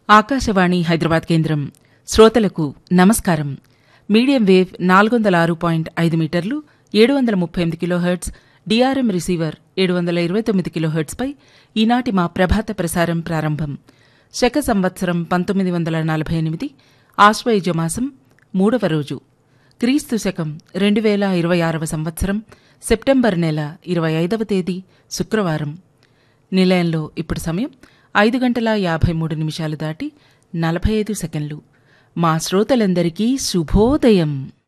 ఆకాశవాణి హైదరాబాద్ కేంద్రం శ్రోతలకు నమస్కారం మీడియం వేవ్ నాలుగు వందల ఆరు పాయింట్ ఐదు మీటర్లు ఏడు వందల ముప్పై ఎనిమిది కిలోహెర్ట్జ్ డిఆర్ఎం రిసీవర్ ఏడు వందల ఇరవై తొమ్మిది కిలోహెర్ట్జ్పై ఈనాటి మా ప్రభాత ప్రసారం ప్రారంభం శక సంవత్సరం పంతొమ్మిది వందల నలభై ఎనిమిది ఆశ్వయుజమాసం మూడవ రోజు క్రీస్తు శకం రెండు వేల ఇరవై ఆరవ సంవత్సరం సెప్టెంబర్ నెల ఇరవై ఐదవ తేదీ శుక్రవారం నిలయంలో ఇప్పుడు సమయం ఐదు గంటల యాభై మూడు నిమిషాలు దాటి నలభై ఐదు సెకండ్లు మా శ్రోతలందరికీ శుభోదయం